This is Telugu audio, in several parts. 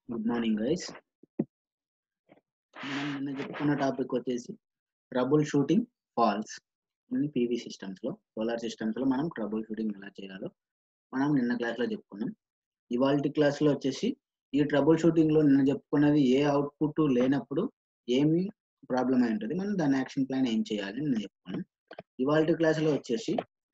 గుడ్ మార్నింగ్ గైస్ మనం నిన్న చెప్పుకున్న టాపిక్ వచ్చేసి trouble shooting faults in PV సిస్టమ్స్లో సోలార్ సిస్టమ్స్లో మనం ట్రబుల్ షూటింగ్ ఎలా చేయాలో మనం నిన్న క్లాస్లో చెప్పుకున్నాం ఇవాళ క్లాస్లో వచ్చేసి ఈ ట్రబుల్ షూటింగ్లో నిన్న చెప్పుకున్నది ఏ అవుట్పుట్ లేనప్పుడు ఏమి ప్రాబ్లం అయి ఉంటుంది మనం దాని యాక్షన్ ప్లాన్ ఏం చేయాలి అని నేను చెప్పుకున్నాం ఇవాళ క్లాస్లో వచ్చేసి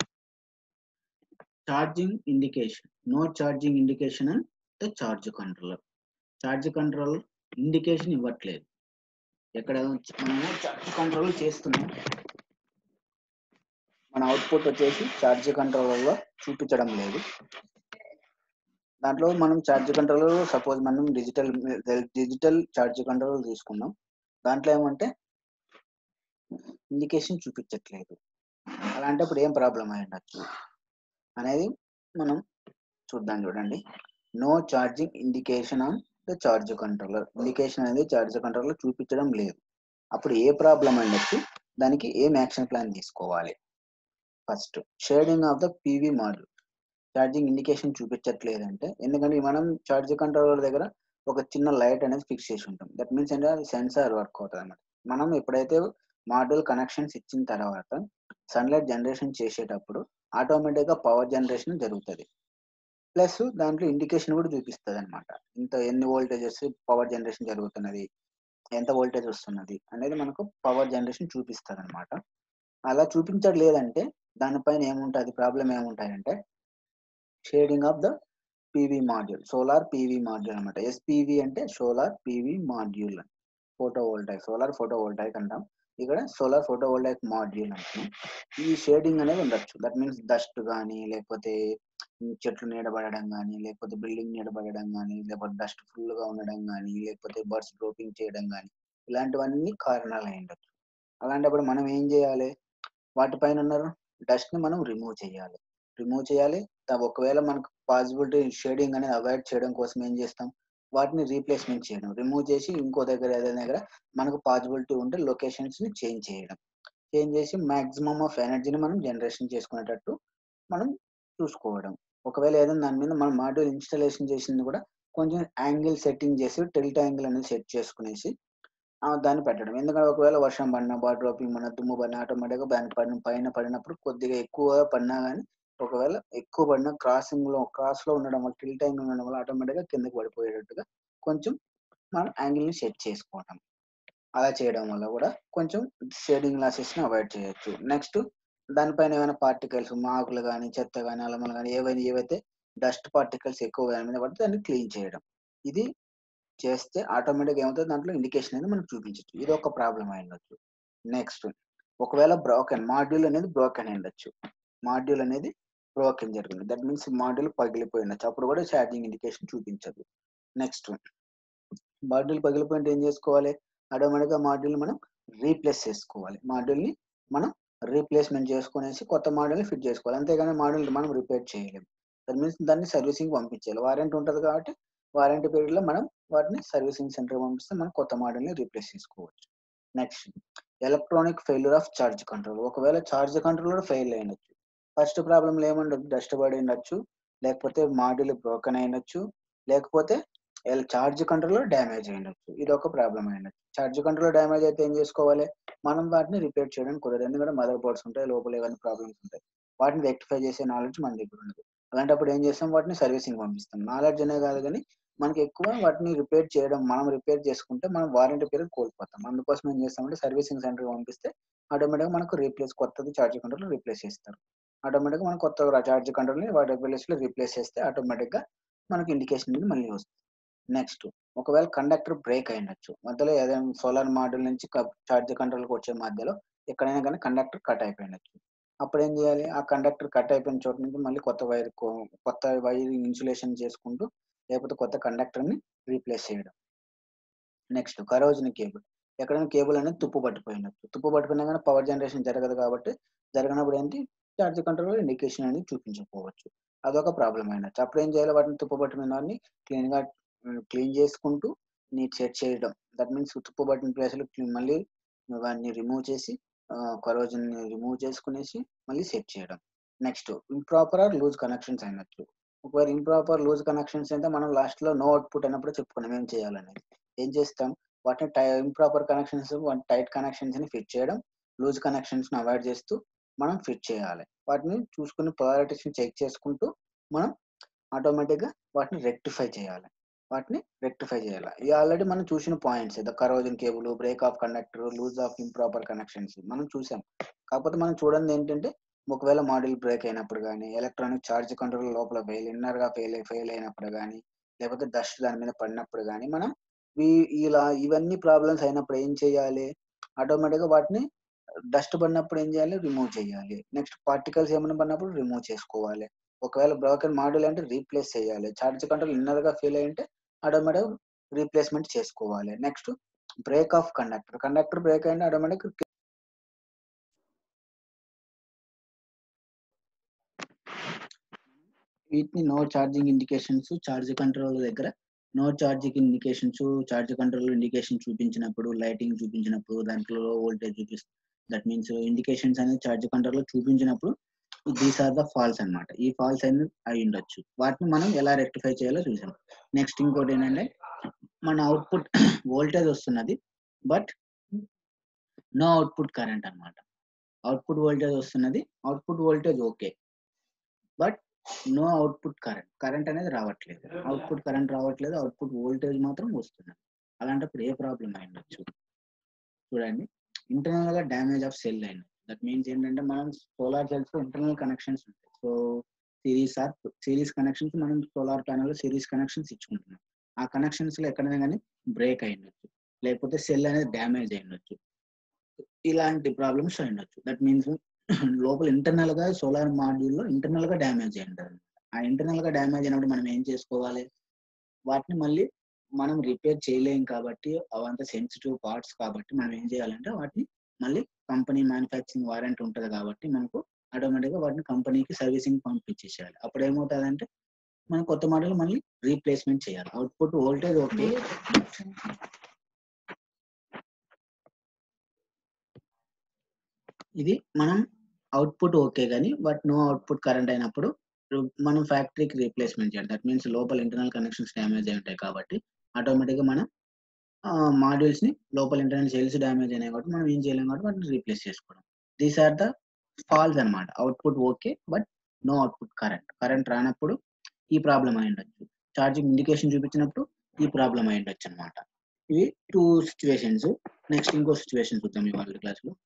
charging indication no charging indication and the charge controller charge control indication ఇవ్వట్లేదు ఎక్కడ మనము ఛార్జ్ కంట్రోల్ చేస్తున్నాం మన అవుట్పుట్ వచ్చేసి ఛార్జ్ కంట్రోలర్లో చూపించడం లేదు దాంట్లో మనం ఛార్జ్ కంట్రోలర్ సపోజ్ మనం డిజిటల్ డిజిటల్ ఛార్జ్ కంట్రోలర్ తీసుకున్నాం దాంట్లో ఏమంటే ఇండికేషన్ చూపించట్లేదు అలాంటప్పుడు ఏం ప్రాబ్లం అయి ఉండొచ్చు అనేది మనం చూద్దాం చూడండి no charging indication on the charge controller indication అనేది ఛార్జ్ కంట్రోలర్ చూపించడం లేదు అప్పుడు ఏ ప్రాబ్లం ఉండొచ్చు దానికి ఏం యాక్షన్ ప్లాన్ తీసుకోవాలి first shading of the PV module charging indication చూపించట్లేదు అంటే ఎందుకంటే మనం ఛార్జ్ కంట్రోలర్ దగ్గర ఒక చిన్న లైట్ అనేది ఫిక్స్ చేసి ఉంటాం దట్ మీన్స్ ఏంటంటే సెన్సార్ వర్క్ అవుతుంది అనమాట మనం ఎప్పుడైతే మాడ్యూల్ కనెక్షన్స్ ఇచ్చిన తర్వాత సన్లైట్ జనరేషన్ చేసేటప్పుడు ఆటోమేటిక్గా పవర్ జనరేషన్ జరుగుతుంది ప్లస్ దాంట్లో ఇండికేషన్ కూడా చూపిస్తుంది అనమాట ఇంత ఎన్ని వోల్టేజెస్ పవర్ జనరేషన్ జరుగుతున్నది ఎంత వోల్టేజ్ వస్తున్నది అనేది మనకు పవర్ జనరేషన్ చూపిస్తుంది అనమాట అలా చూపించట్లేదంటే దానిపైన ఏముంటుంది ప్రాబ్లం ఏముంటాయంటే shading of the PV module solar PV module అనమాట ఎస్పీవీ అంటే solar PV module photovoltaic solar photovoltaic అంటాం ఇక్కడ సోలార్ ఫోటో వోల్టాయిక్ మాడ్యూల్ అంటున్నాం ఈ షేడింగ్ అనేది ఉండొచ్చు దట్ మీన్స్ డస్ట్ కానీ లేకపోతే చెట్లు నీడబడడం కానీ లేకపోతే బిల్డింగ్ నీడబడడం కానీ లేకపోతే డస్ట్ ఫుల్ గా ఉండడం కానీ లేకపోతే బర్డ్స్ డ్రోపింగ్ చేయడం కానీ ఇలాంటివన్నీ కారణాలు అయి ఉండొచ్చు అలాంటప్పుడు మనం ఏం చేయాలి వాటిపైన ఉన్న డస్ట్ ని మనం రిమూవ్ చేయాలి రిమూవ్ చేయాలి ఒకవేళ మనకు పాసిబిలిటీ షేడింగ్ అనేది అవాయిడ్ చేయడం కోసం ఏం చేస్తాం వాటిని రీప్లేస్మెంట్ చేయడం రిమూవ్ చేసి ఇంకో దగ్గర ఏదైనా దగ్గర మనకు పాసిబిలిటీ ఉంటే లొకేషన్స్ ని చేంజ్ చేయడం చేంజ్ చేసి మాక్సిమం ఆఫ్ ఎనర్జీని మనం జనరేషన్ చేసుకునేటట్టు మనం చూసుకోవడం ఒకవేళ ఏదైనా దాని మీద మనం మాడ్యూల్ ఇన్స్టాలేషన్ చేసింది కూడా కొంచెం యాంగిల్ సెట్టింగ్ చేసి టెల్ట్ యాంగిల్ అనేది సెట్ చేసుకునేసి దాన్ని పెట్టడం ఎందుకంటే ఒకవేళ వర్షం పడినా బాల్ డ్రాపింగ్ మన దుమ్ము పడినా ఆటోమేటిక్గా దాని పడిన పైన పడినప్పుడు కొద్దిగా ఎక్కువగా పడినా కానీ ఒకవేళ ఎక్కువ పడిన క్రాసింగ్ లో క్రాస్ లో ఉండడం వల్ల టిల్ టైం ఉండడం వల్ల ఆటోమేటిక్ గా కిందకి పడిపోయేటట్టుగా కొంచెం మనం యాంగిల్ ని సెట్ చేసుకోవటం అలా చేయడం వల్ల కూడా కొంచెం షేడింగ్ లాసెస్ ని అవాయిడ్ చేయొచ్చు నెక్స్ట్ దానిపైన ఏమైనా పార్టికల్స్ మాకులు కానీ చెత్త కానీ అలమలు కానీ ఏవైనా ఏవైతే డస్ట్ పార్టికల్స్ ఎక్కువ దాని మీద పడితే దాన్ని క్లీన్ చేయడం ఇది చేస్తే ఆటోమేటిక్ ఏమవుతుంది దాంట్లో ఇండికేషన్ అనేది మనకు చూపించచ్చు ఇది ఒక ప్రాబ్లం అయి ఉండొచ్చు నెక్స్ట్ ఒకవేళ బ్రోకెన్ మాడ్యూల్ అనేది బ్రోకెన్ అయి ఉండొచ్చు మాడ్యూల్ అనేది బ్రోకెన్ జరిగింది దట్ మీన్స్ మాడ్యూల్ పగిలిపోయి ఉండొచ్చు అప్పుడు కూడా ఛార్జింగ్ ఇండికేషన్ చూపించదు నెక్స్ట్ మాడ్యూల్ పగిలిపోయింటే ఏం చేసుకోవాలి ఆటోమేటిక్గా మాడ్యూల్ మనం రీప్లేస్ చేసుకోవాలి మాడ్యూల్ని మనం రీప్లేస్మెంట్ చేసుకునేసి కొత్త మాడ్యూల్ని ఫిట్ చేసుకోవాలి అంతేగాని మాడ్యూల్ మనం రిపేర్ చేయలేము దట్ మీన్స్ దాన్ని సర్వీసింగ్ పంపించాలి వారంటీ ఉంటుంది కాబట్టి వారంటీ పీరియడ్లో మనం వాటిని సర్వీసింగ్ సెంటర్ పంపిస్తే మనం కొత్త మోడల్ని రీప్లేస్ చేసుకోవచ్చు next electronic failure of charge control ఒకవేళ ఛార్జ్ కంట్రోలర్ ఫెయిల్ అయినచ్చు ఫస్ట్ ప్రాబ్లంలో ఏముండదు డస్ట్ పడి ఉండొచ్చు లేకపోతే మాడ్యూల్ బ్రోకెన్ అయినచ్చు లేకపోతే ఛార్జ్ కంట్రోలర్ డ్యామేజ్ అయినచ్చు ఇది ఒక ప్రాబ్లం అయినచ్చు ఛార్జ్ కంట్రోలర్ డ్యామేజ్ అయితే ఏం చేసుకోవాలి మనం వాటిని రిపేర్ చేయడం కుదరదు ఎందుకంటే మదర్ బోర్డ్స్ ఉంటాయి లోపల ఏమైనా ప్రాబ్లమ్స్ ఉంటాయి వాటిని రెక్టిఫై చేసే నాలెడ్జ్ మన దగ్గర ఉండదు అలాంటప్పుడు ఏం చేస్తాం వాటిని సర్వీసింగ్ పంపిస్తాం నాలెడ్జ్ అనే కాదు కానీ మనకి ఎక్కువ వాటిని రిపేర్ చేయడం మనం రిపేర్ చేసుకుంటే మనం వారంటీ పీరియడ్ కోల్పోతాం అందుకోసం ఏం చేస్తామంటే సర్వీసింగ్ సెంటర్ పంపిస్తే ఆటోమేటిక్గా మనకు రీప్లేస్ కొత్తది ఛార్జ్ కంట్రోల్ రీప్లేస్ చేస్తారు ఆటోమేటిక్గా మనం కొత్త ఛార్జ్ కంట్రోల్ని వాటి ప్లేస్లో రీప్లేస్ చేస్తే ఆటోమేటిక్గా మనకి ఇండికేషన్ అనేది మళ్ళీ వస్తుంది నెక్స్ట్ ఒకవేళ కండక్టర్ బ్రేక్ అయినచ్చు మధ్యలో ఏదైనా సోలార్ మాడ్యూల్ నుంచి ఛార్జ్ కంట్రోల్కి వచ్చే మధ్యలో ఎక్కడైనా కానీ కండక్టర్ కట్ అయిపోయినచ్చు అప్పుడు ఏం చేయాలి ఆ కండక్టర్ కట్ అయిపోయిన చోట నుంచి మళ్ళీ కొత్త వైర్ కొత్త వైర్ ఇన్సులేషన్ చేసుకుంటూ లేకపోతే కొత్త కండక్టర్ని రీప్లేస్ చేయడం నెక్స్ట్ కరోజన్ కేబుల్ ఎక్కడైనా కేబుల్ అనేది తుప్పు పట్టిపోయినట్టు తుప్పు పట్టిపోయినా కానీ పవర్ జనరేషన్ జరగదు కాబట్టి జరిగినప్పుడు ఏంటి ఛార్జ్ కంట్రోల్ ఇండికేషన్ అనేది చూపించకపోవచ్చు అదొక ప్రాబ్లం అయినట్టు అప్పుడు ఏం చేయాలి వాటిని తుప్పు పట్టిన దాన్ని క్లీన్గా క్లీన్ చేసుకుంటూ నీట్ సెట్ చేయడం దట్ మీన్స్ తుప్పు పట్టిన ప్లేస్లో మళ్ళీ వాటిని రిమూవ్ చేసి కరోజన్ రిమూవ్ చేసుకునేసి మళ్ళీ సెట్ చేయడం next improper or loose connections అయినట్లు ఒకవేళ ఇంప్రాపర్ లూజ్ కనెక్షన్స్ అయితే మనం లాస్ట్ లో నో అవుట్పుట్ అన్నప్పుడు చెప్పుకున్నాం ఏం చేయాలనేది ఏం చేస్తాం వాటిని tie improper connections tight connections ని ఫిట్ చేయడం లూజ్ కనెక్షన్స్ ని అవాయిడ్ చేస్తూ మనం ఫిట్ చేయాలి వాటిని చూసుకుని ప్రయారిటీస్ ని చెక్ చేసుకుంటూ మనం ఆటోమేటిక్ గా వాటిని రెక్టిఫై చేయాలి వాటిని రెక్టిఫై చేయాలి ఇది ఆల్రెడీ మనం చూసిన points the corrosion cable break of conductor loose of improper connections మనం చూసాం కాకపోతే మనం చూడండి ఏంటంటే ఒకవేళ మాడ్యూల్ బ్రేక్ అయినప్పుడు కానీ ఎలక్ట్రానిక్ ఛార్జ్ కంట్రోల్ లోపల ఫెయిల్ ఇన్నర్ గా ఫెయిల్ ఫెయిల్ అయినప్పుడు కానీ లేకపోతే డస్ట్ దాని మీద పడినప్పుడు కానీ మనం ఈ- ఇలా ఇవన్నీ ప్రాబ్లమ్స్ అయినప్పుడు ఏం చేయాలి ఆటోమేటిక్ గా వాటిని డస్ట్ పడినప్పుడు ఏం చేయాలి రిమూవ్ చేయాలి నెక్స్ట్ పార్టికల్స్ ఏమైనా పడినప్పుడు రిమూవ్ చేసుకోవాలి ఒకవేళ బ్రోకెన్ మాడ్యూల్ అంటే రీప్లేస్ చేయాలి ఛార్జ్ కంట్రోల్ ఇన్నర్ గా ఫెయిల్ అయ్యింటే ఆటోమేటిక్ రీప్లేస్మెంట్ చేసుకోవాలి next break of conductor conductor break అయింటే ఆటోమేటిక్ వీటిని no charging indications charge control దగ్గర no charging indications charge control indication చూపించినప్పుడు లైటింగ్ చూపించినప్పుడు దాంట్లో వోల్టేజ్ చూపిస్తుంది దట్ మీన్స్ ఇండికేషన్స్ అనేది ఛార్జ్ కంట్రోల్ లో చూపించినప్పుడు దీస్ ఆర్ ద ఫాల్స్ అన్నమాట ఈ ఫాల్స్ అనేది అయి ఉండొచ్చు వాటిని మనం ఎలా రెక్టిఫై చేయాలో చూసాం నెక్స్ట్ ఇంకోటి ఏంటంటే మన అవుట్పుట్ వోల్టేజ్ వస్తున్నది బట్ నో అవుట్పుట్ కరెంట్ అన్నమాట అవుట్పుట్ వోల్టేజ్ వస్తున్నది output voltage okay but no output current current అనేది రావట్లేదు అవుట్పుట్ కరెంట్ రావట్లేదు అవుట్పుట్ వోల్టేజ్ మాత్రం వస్తున్నది అలాంటప్పుడు ఏ ప్రాబ్లం అయి ఉండొచ్చు చూడండి ఇంటర్నల్ గా damage of cell line that means ఏంటంటే మనం సోలార్ సెల్స్ ఇంటర్నల్ కనెక్షన్స్ ఉంటాయి so series or series connections మనం సోలార్ ప్యానల్ సిరీస్ కనెక్షన్స్ ఇచ్చుకుంటున్నాం ఆ కనెక్షన్స్ లో ఎక్కడైనా కానీ బ్రేక్ అయి ఉండొచ్చు లేకపోతే సెల్ అనేది డ్యామేజ్ అయి ఉండొచ్చు ఇలాంటి ప్రాబ్లమ్స్ అయి ఉండొచ్చు దట్ మీన్స్ లోపల ఇంటర్నల్ గా సోలార్ మాడ్యూల్ లో ఇంటర్నల్ గా డ్యామేజ్ అయి ఉంటుంది ఆ ఇంటర్నల్ గా డ్యామేజ్ అయినప్పుడు మనం ఏం చేసుకోవాలి వాటిని మళ్ళీ మనం రిపేర్ చేయలేం కాబట్టి అవంతా సెన్సిటివ్ పార్ట్స్ కాబట్టి మనం ఏం చేయాలంటే వాటిని మళ్ళీ కంపెనీ మ్యానుఫ్యాక్చరింగ్ వారంటీ ఉంటుంది కాబట్టి మనకు ఆటోమేటిక్ గా వాటిని కంపెనీకి సర్వీసింగ్ పంపించేసేయాలి అప్పుడు ఏమవుతుందంటే మనం కొత్త మోడల్ మళ్ళీ రీప్లేస్మెంట్ చేయాలి అవుట్పుట్ వోల్టేజ్ ఓకే ఇది మనం అవుట్పుట్ ఓకే కానీ బట్ నో అవుట్పుట్ కరెంట్ అయినప్పుడు మనం ఫ్యాక్టరీకి రీప్లేస్మెంట్ చేయాలి దట్ మీన్స్ లోపల ఇంటర్నల్ కనెక్షన్స్ డ్యామేజ్ అయి ఉంటాయి కాబట్టి ఆటోమేటిక్ గా మనం మాడ్యూల్స్ ని లోపల ఇంటర్నల్ సెల్స్ డ్యామేజ్ అయినాయి కాబట్టి మనం ఏం చేయలేం కాబట్టి వాటిని రీప్లేస్ చేసుకోవడం దీస్ ఆర్ ద ఫాల్స్ అనమాట output okay but no output current current రానప్పుడు ఈ ప్రాబ్లం అయి ఉండొచ్చు ఛార్జింగ్ ఇండికేషన్ చూపించినప్పుడు ఈ ప్రాబ్లం అయి ఉండొచ్చు అనమాట ఇవి టూ సిచ్యువేషన్స్ నెక్స్ట్ ఇంకో సిచ్యువేషన్ చూద్దాం ఇవాళ క్లాస్ లో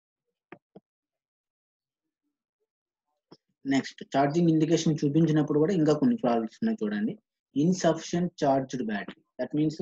నెక్స్ట్ ఛార్జింగ్ ఇండికేషన్ చూపించినప్పుడు కూడా ఇంకా కొన్ని ప్రాబ్లమ్స్ ఉన్నాయి చూడండి insufficient charged battery that means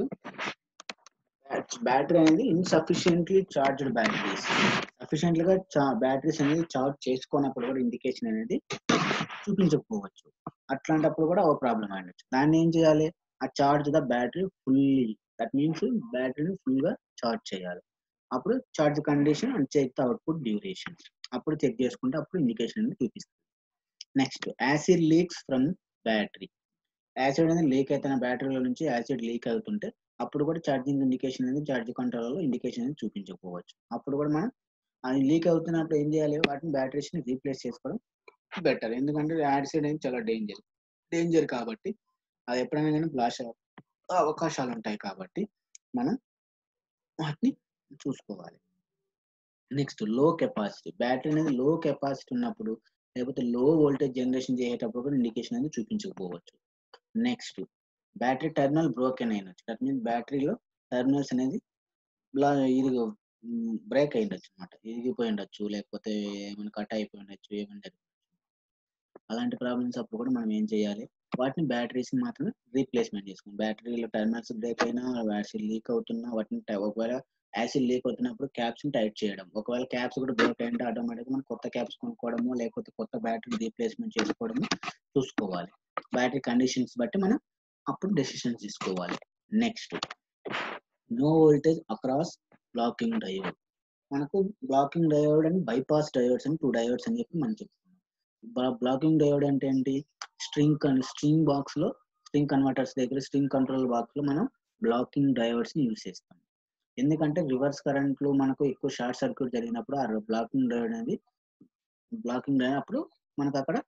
battery అనేది ఇన్సఫిషియెంట్లీ చార్జ్డ్ బ్యాటరీస్ సఫిషియెంట్ గా బ్యాటరీస్ అనేది చార్జ్ చేసుకోనప్పుడు కూడా ఇండికేషన్ అనేది చూపించకపోవచ్చు అట్లాంటప్పుడు కూడా ఒక ప్రాబ్లం అయ్యొచ్చు దాన్ని ఏం చేయాలి ఆ charge the battery fully that means బ్యాటరీని ఫుల్ గా చార్జ్ చేయాలి అప్పుడు charge condition and check the output duration అప్పుడు చెక్ చేసుకుంటే అప్పుడు ఇండికేషన్ అనేది చూపిస్తుంది next acid leaks from battery acid అనేది లీక్ అవుతున్న బ్యాటరీలో నుంచి యాసిడ్ లీక్ అవుతుంటే అప్పుడు కూడా ఛార్జింగ్ ఇండికేషన్ అనేది ఛార్జ్ కంట్రోల్ లో ఇండికేషన్ అనేది చూపించకపోవచ్చు అప్పుడు కూడా మనం అది లీక్ అవుతున్నప్పుడు ఏం చేయాలి వాటిని బ్యాటరీస్ ని రీప్లేస్ చేసుకోవడం బెటర్ ఎందుకంటే యాసిడ్ అనేది చాలా డేంజర్ డేంజర్ కాబట్టి అది ఎప్పుడైనా కానీ బ్లాష్ అవకాశాలు ఉంటాయి కాబట్టి మనం వాటిని చూసుకోవాలి నెక్స్ట్ లో కెపాసిటీ బ్యాటరీ అనేది లో కెపాసిటీ ఉన్నప్పుడు లేకపోతే లో వోల్టేజ్ జనరేషన్ చేసేటప్పుడు కూడా ఇండికేషన్ అనేది చూపించకపోవచ్చు నెక్స్ట్ బ్యాటరీ టెర్మినల్ బ్రోకెన్ అయినచ్చు దట్ మీన్స్ బ్యాటరీలో టెర్మినల్స్ అనేది ఇది బ్రేక్ అయి ఉండొచ్చు అనమాట ఇరిగిపోయి ఉండొచ్చు లేకపోతే ఏమైనా కట్ అయిపోయి ఉండొచ్చు ఏమైనా జరగచ్చు అలాంటి ప్రాబ్లమ్స్ అప్పుడు కూడా మనం ఏం చేయాలి వాటిని బ్యాటరీస్ మాత్రమే రీప్లేస్మెంట్ చేసుకోండి బ్యాటరీలో టెర్మినల్స్ బ్రేక్ అయినా యాసిడ్ లీక్ అవుతున్నా వాటిని ఒకవేళ యాసిడ్ లీక్ అవుతున్నప్పుడు క్యాప్స్ టైట్ చేయడం ఒకవేళ క్యాప్స్ కూడా బ్రేక్ అయింటే ఆటోమేటిక్ మనం కొత్త క్యాప్స్ కొనుక్కోవడము లేకపోతే కొత్త బ్యాటరీ రీప్లేస్మెంట్ చేసుకోవడము చూసుకోవాలి బ్యాటరీ కండిషన్స్ బట్టి మనం అప్పుడు డెసిషన్స్ తీసుకోవాలి next no voltage across blocking diode మనకు బ్లాకింగ్ డయోడ్ అని బైపాస్ డయోడ్స్ అని టూ డయోడ్స్ అని చెప్పి మనం చెప్తున్నాం బ్లాకింగ్ డయోడ్ అంటే ఏంటి స్ట్రింగ్ స్ట్రింగ్ బాక్స్ లో స్ట్రింగ్ కన్వర్టర్స్ దగ్గర స్ట్రింగ్ కంట్రోల్ బాక్స్ లో మనం బ్లాకింగ్ డయోడ్స్ ని యూజ్ చేస్తాం ఎందుకంటే రివర్స్ కరెంట్ లో మనకు ఎక్కువ షార్ట్ సర్క్యూట్ జరిగినప్పుడు ఆ బ్లాకింగ్ డయోడ్ అనేది బ్లాకింగ్ అయినప్పుడు మనకు అక్కడ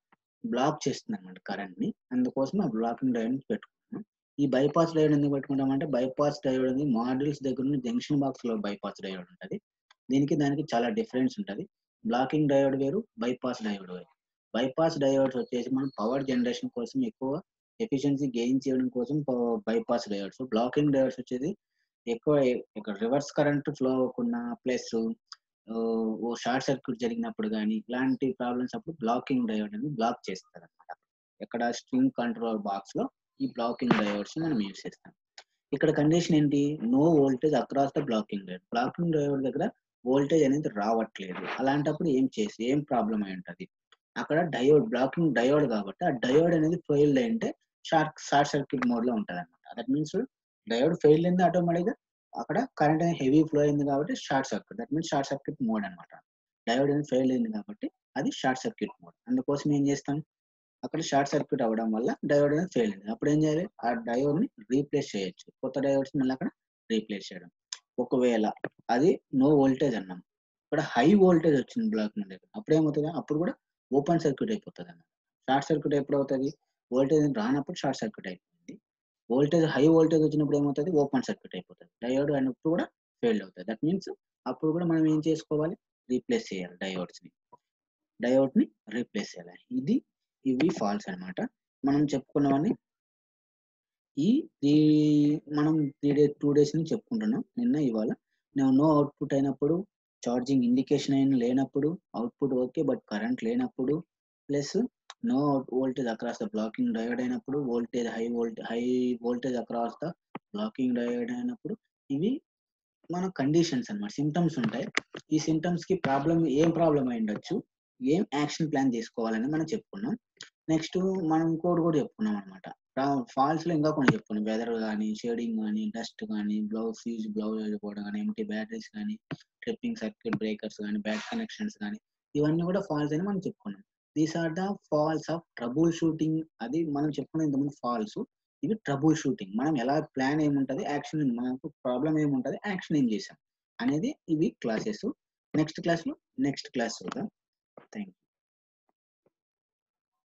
బ్లాక్ చేస్తుంది అనమాట కరెంట్ ని అందుకోసం ఆ బ్లాకింగ్ డయోడ్ పెట్టుకుంటున్నాం ఈ బైపాస్ డయోడ్ ఎందుకు పెట్టుకుంటాం అంటే బైపాస్ డయోడ్ అనేది మాడ్యూల్స్ దగ్గర ఉన్న జంక్షన్ బాక్స్ లో బైపాస్ డయోడ్ ఉంటుంది దీనికి దానికి చాలా డిఫరెన్స్ ఉంటుంది బ్లాకింగ్ డయోడ్ వేరు బైపాస్ డయోడ్ వేరు బైపాస్ డయోడ్స్ వచ్చేసి మనం పవర్ జనరేషన్ కోసం ఎక్కువ ఎఫిషియన్సీ గెయిన్ చేయడం కోసం బైపాస్ డయోడ్స్ బ్లాకింగ్ డయోడ్స్ వచ్చేది ఎక్కువ ఇక్కడ రివర్స్ కరెంట్ ఫ్లో అవ్వకుండా ప్లస్ ఓ షార్ట్ సర్క్యూట్ జరిగినప్పుడు కానీ ఇలాంటి ప్రాబ్లమ్స్ అప్పుడు బ్లాకింగ్ డయోడ్ అనేది బ్లాక్ చేస్తారు అనమాట ఇక్కడ స్ట్రింగ్ కంట్రోల్ బాక్స్ లో ఈ బ్లాకింగ్ డయోడ్స్ మనం యూజ్ చేస్తాం ఇక్కడ కండిషన్ ఏంటి no voltage across the blocking diode blocking diode దగ్గర వోల్టేజ్ అనేది రావట్లేదు అలాంటప్పుడు ఏం చేసి ఏం ప్రాబ్లం అయి ఉంటుంది అక్కడ డయోడ్ బ్లాకింగ్ డయోడ్ కాబట్టి ఆ డయోడ్ అనేది ఫెయిల్ అయింటే షార్ట్ షార్ట్ సర్క్యూట్ మోడ్ లో ఉంటుంది అనమాట దట్ మీన్స్ డయోడ్ ఫెయిల్ అయింది ఆటోమేటిక్ గా అక్కడ కరెంట్ అనేది హెవీ ఫ్లో అయింది కాబట్టి short circuit that means short circuit mode అనమాట డయోడ్ అనేది ఫెయిల్ అయింది కాబట్టి అది షార్ట్ సర్క్యూట్ మోడ్ అందుకోసం ఏం చేస్తాం అక్కడ షార్ట్ సర్క్యూట్ అవ్వడం వల్ల డయోడ్ అనేది ఫెయిల్ అయింది అప్పుడు ఏం చేయాలి ఆ డయోడ్ ని రీప్లేస్ చేయొచ్చు కొత్త డయోడ్స్ మళ్ళీ అక్కడ రీప్లేస్ చేయడం ఒకవేళ అది నో వోల్టేజ్ అన్నాం ఇక్కడ హై వోల్టేజ్ వచ్చింది బ్లాక్ మీద అప్పుడు ఏమవుతుంది అప్పుడు కూడా ఓపెన్ సర్క్యూట్ అయిపోతుంది అన్నమాట షార్ట్ సర్క్యూట్ ఎప్పుడు అవుతుంది వోల్టేజ్ రానప్పుడు షార్ట్ సర్క్యూట్ అయిపోతుంది వోల్టేజ్ హై వోల్టేజ్ వచ్చినప్పుడు ఏమవుతుంది ఓపెన్ సర్క్యూట్ అయిపోతుంది డయోడ్ అయినప్పుడు కూడా ఫెయిల్ అవుతుంది దట్ మీన్స్ అప్పుడు కూడా మనం ఏం చేసుకోవాలి రీప్లేస్ చేయాలి డయోడ్స్ ని డయోడ్ ని రీప్లేస్ చేయాలి ఇది ఇవి ఫాల్స్ అన్నమాట మనం చెప్పుకున్నవన్నీ ఈ త్రీ మనం త్రీ డే టూ డేస్ నుంచి చెప్పుకుంటున్నాం నిన్న ఇవాళ నేను నో అవుట్పుట్ అయినప్పుడు ఛార్జింగ్ ఇండికేషన్ అయిన లేనప్పుడు అవుట్పుట్ ఓకే బట్ కరెంట్ లేనప్పుడు plus no voltage across the blocking diode అయినప్పుడు voltage high volt high voltage across the blocking diode అయినప్పుడు ఇవి మన కండిషన్స్ అన్నమాట సిమ్టమ్స్ ఉంటాయి ఈ సిమ్టమ్స్ కి ప్రాబ్లం ఏం ప్రాబ్లం అయి ఉండొచ్చు ఏం యాక్షన్ ప్లాన్ తీసుకోవాలని మనం చెప్పుకున్నాం నెక్స్ట్ మనం ఇంకోటి కూడా చెప్పుకున్నాం అనమాట ఫాల్స్ లో ఇంకా కొన్ని చెప్పుకున్నాం వెదర్ కానీ షేడింగ్ కానీ డస్ట్ కానీ బ్లౌజ్ ఫ్యూజ్ బ్లౌజ్ అయిపోవడం కానీ ఎంటీ బ్యాటరీస్ కానీ ట్రిప్పింగ్ సర్క్యూట్ బ్రేకర్స్ కానీ బ్యాక్ కనెక్షన్స్ కానీ ఇవన్నీ కూడా ఫాల్స్ అని మనం చెప్పుకున్నాం these are the faults of trouble shooting అది మనం చెప్పుకున్న ఇంతకుముందు ఫాల్స్ ఇవి ట్రబుల్ షూటింగ్ మనం ఎలా ప్లాన్ ఏముంటది యాక్షన్ మనకు ప్రాబ్లం ఏముంటది యాక్షన్ ఏం చేసాం అనేది ఇవి క్లాసెస్ నెక్స్ట్ క్లాస్ లో నెక్స్ట్ క్లాస్ చూద్దాం థ్యాంక్ యూ